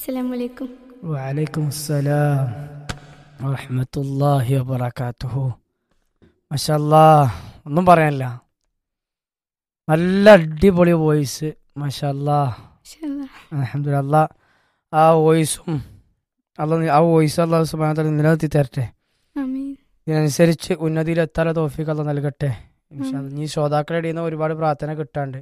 അസ്സലാമലൈക്കും വലൈക്കും അസ്സലാം വറഹ്മത്തുള്ളാഹി വബറകാതുഹു മഷാല്ലാ ഒന്നും പറയാനില്ല നല്ല അടിപൊളി വോയിസ് മഷാല്ലാ അലഹമില്ല ആ വോയിസും അല്ല ആ വോയിസ് അള്ളാഹു സുബാന നിലനിർത്തി തരട്ടെ ആമീൻ ഇതിനനുസരിച്ച് ഉന്നതിയിൽ എത്താൻ തോഫിക്ക് അല്ല നൽകട്ടെ ഇൻഷാ അല്ലാ. ഇനി ശ്രോതാക്കളുടെ ഇടയിൽ നിന്ന് ഒരുപാട് പ്രാർത്ഥന കിട്ടാണ്ട്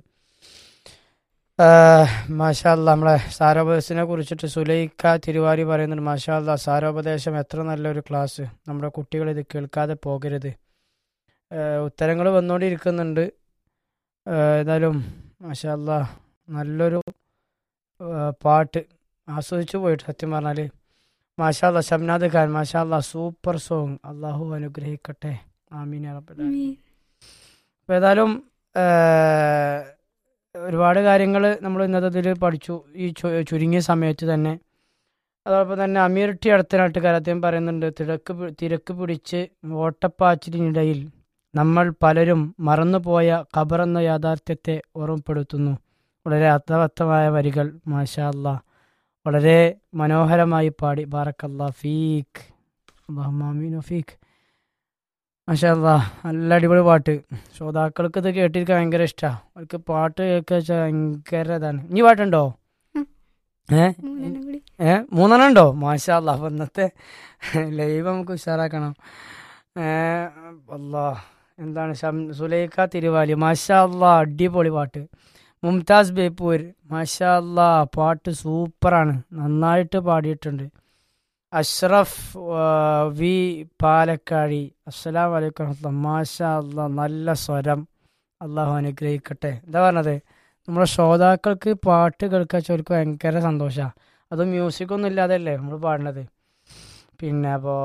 മാഷാല്ല നമ്മളെ സാരോപദേശത്തിനെ കുറിച്ചിട്ട് സുലൈഖ തിരുവാരി പറയുന്നുണ്ട് മാഷാല്ല സാരോപദേശം എത്ര നല്ലൊരു ക്ലാസ് നമ്മുടെ കുട്ടികൾ ഇത് കേൾക്കാതെ പോകരുത് ഉത്തരങ്ങൾ വന്നുകൊണ്ടിരിക്കുന്നുണ്ട് ഏഹ് ഏതായാലും മാഷാല്ല നല്ലൊരു ഏഹ് പാട്ട് ആസ്വദിച്ചു പോയിട്ട് സത്യം പറഞ്ഞാൽ മാഷാല്ല ഷംനാദ് ഖാൻ മാഷാല്ല സൂപ്പർ സോങ് അള്ളാഹു അനുഗ്രഹിക്കട്ടെ ആമീൻ യാ റബ്ബൽ ആലമീൻ. ആമീൻ അപ്പോൾ ഏതായാലും ഏഹ്, ഒരുപാട് കാര്യങ്ങൾ നമ്മൾ ഇന്നത്തെ ഇതിൽ പഠിച്ചു ഈ ചു- ചുരുങ്ങിയ സമയത്ത് തന്നെ അതോടൊപ്പം തന്നെ അമീർ ടി അടുത്തനാട്ടുകാർ അദ്ദേഹം പറയുന്നുണ്ട് തിരക്ക് പി- തിരക്ക് പിടിച്ച് ഓട്ടപ്പാച്ചിലിനിടയിൽ നമ്മൾ പലരും മറന്നുപോയ ഖബർ എന്ന യാഥാർത്ഥ്യത്തെ ഓർമ്മപ്പെടുത്തുന്നു വളരെ അർത്ഥവത്തമായ വരികൾ മാഷാ അല്ലാ വളരെ മനോഹരമായി പാടി ബാറക്കല്ലാ ഫീക്ക് അള്ളാഹുമാമീൻ ഫീക്ക് മാഷാ അല്ലാ നല്ല അടിപൊളി പാട്ട് ശ്രോതാക്കൾക്ക് ഇത് കേട്ടിരിക്കാൻ ഭയങ്കര ഇഷ്ടമാണ് അവർക്ക് പാട്ട് കേൾക്കുക വെച്ചാൽ ഭയങ്കര ഇതാണ് ഇനി പാട്ടുണ്ടോ ഉം. ഏ മൂന്നെണ്ണം കൂടി ഏ മൂന്നെണ്ണം ഉണ്ടോ മാഷാ അല്ലാ അപ്പൊ ഇന്നത്തെ ലൈവ് നമുക്ക് ഉഷാറാക്കണം ഏ അല്ലാ എന്താണ് ഷം സുലൈഖ തിരുവാലി മാഷാ അല്ലാ അടിപൊളി പാട്ട് മുംതാസ് ബേപ്പൂർ മാഷാ അല്ലാ പാട്ട് സൂപ്പറാണ് നന്നായിട്ട് പാടിയിട്ടുണ്ട് അഷ്റഫ് ആ, വി പാലക്കാടി അസ്സലാം വലൈക്കും വറഹ്മത്തുള്ളാഹി. മാഷാ അല്ലാ നല്ല സ്വരം അള്ളാഹു അനുഗ്രഹിക്കട്ടെ എന്താ പറഞ്ഞത് നമ്മുടെ ശ്രോതാക്കൾക്ക് പാട്ട് കേൾക്കാൻ ചോദിക്കും ഭയങ്കര സന്തോഷമാണ് അത് മ്യൂസിക് ഒന്നും ഇല്ലാതല്ലേ നമ്മൾ പാടുന്നത് പിന്നെ അപ്പോൾ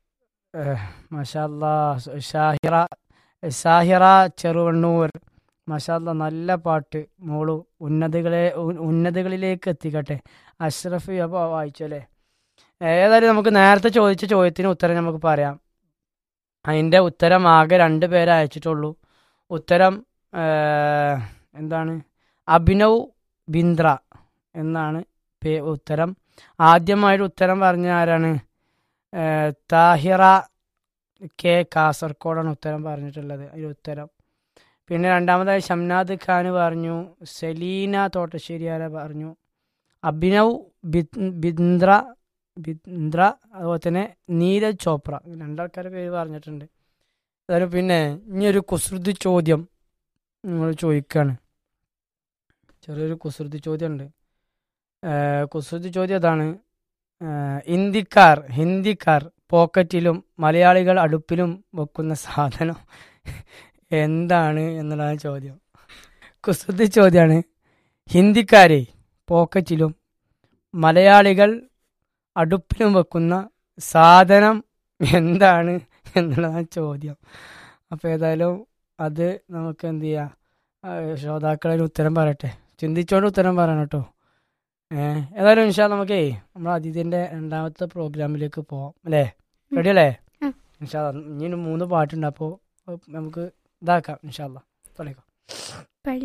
മഷാല്ലാ ഷാഹിറ ഷാഹിറ ചെറുവണ്ണൂർ മഷാല്ല നല്ല പാട്ട് മോളു ഉന്നതികളെ ഉ- ഉന്നതികളിലേക്ക് എത്തിക്കട്ടെ അഷ്റഫ് അപ്പോൾ വായിച്ചല്ലേ ഏതായാലും നമുക്ക് നേരത്തെ ചോദിച്ച ചോദ്യത്തിന് ഉത്തരം നമുക്ക് പറയാം അതിൻ്റെ ഉത്തരം ആകെ രണ്ട് പേരെ അയച്ചിട്ടുള്ളൂ ഉത്തരം ഏഹ്, എന്താണ് അഭിനവ് ബിന്ദ്ര എന്നാണ് പേ- ഉത്തരം ആദ്യമായിട്ട് ഉത്തരം പറഞ്ഞ ആരാണ് ഏഹ്, താഹിറ കെ കാസർഗോഡാണ് ഉത്തരം പറഞ്ഞിട്ടുള്ളത് അതിൽ ഉത്തരം പിന്നെ രണ്ടാമതായി ഷംനാദ് ഖാൻ പറഞ്ഞു സെലീന തോട്ടശ്ശേരി ആര പറഞ്ഞു അഭിനവ് ബി- ബിന്ദ്ര ബിന്ദ്ര അതുപോലെ തന്നെ നീരജ് ചോപ്ര ഇങ്ങനെ രണ്ടാൾക്കാരുടെ പേര് പറഞ്ഞിട്ടുണ്ട് അതായത് പിന്നെ ഇനി ഒരു കുസൃതി ചോദ്യം നിങ്ങൾ ചോദിക്കാണ് ചെറിയൊരു കുസൃതി ചോദ്യമുണ്ട് ഏഹ് കുസൃതി ചോദ്യം അതാണ് ഏഹ് ഹിന്ദിക്കാർ ഹിന്ദിക്കാർ പോക്കറ്റിലും മലയാളികൾ അടുപ്പിലും വെക്കുന്ന സാധനം എന്താണ് എന്നുള്ളതാണ് ചോദ്യം കുസൃതി ചോദ്യമാണ് ഹിന്ദിക്കാരെ പോക്കറ്റിലും മലയാളികൾ അടുപ്പിലും വെക്കുന്ന സാധനം എന്താണ് എന്നുള്ളതാണ് ചോദ്യം അപ്പോൾ ഏതായാലും അത് നമുക്ക് എന്ത് ചെയ്യാം ആ, ശ്രോതാക്കളതിന് ഉത്തരം പറയട്ടെ ചിന്തിച്ചോണ്ട് ഉത്തരം പറയണം കേട്ടോ ഏഹ് ഏതായാലും ഇൻഷാ നമുക്കേ നമ്മൾ അതിഥിൻ്റെ രണ്ടാമത്തെ പ്രോഗ്രാമിലേക്ക് പോവാം അല്ലേ റെഡി അല്ലേ ഉം. ഇൻഷാ ഇനി മൂന്ന് പാട്ടുണ്ട് അപ്പോൾ നമുക്ക് ഇതാക്കാം ഇൻഷാല്ല തുടങ്ങിക്കോ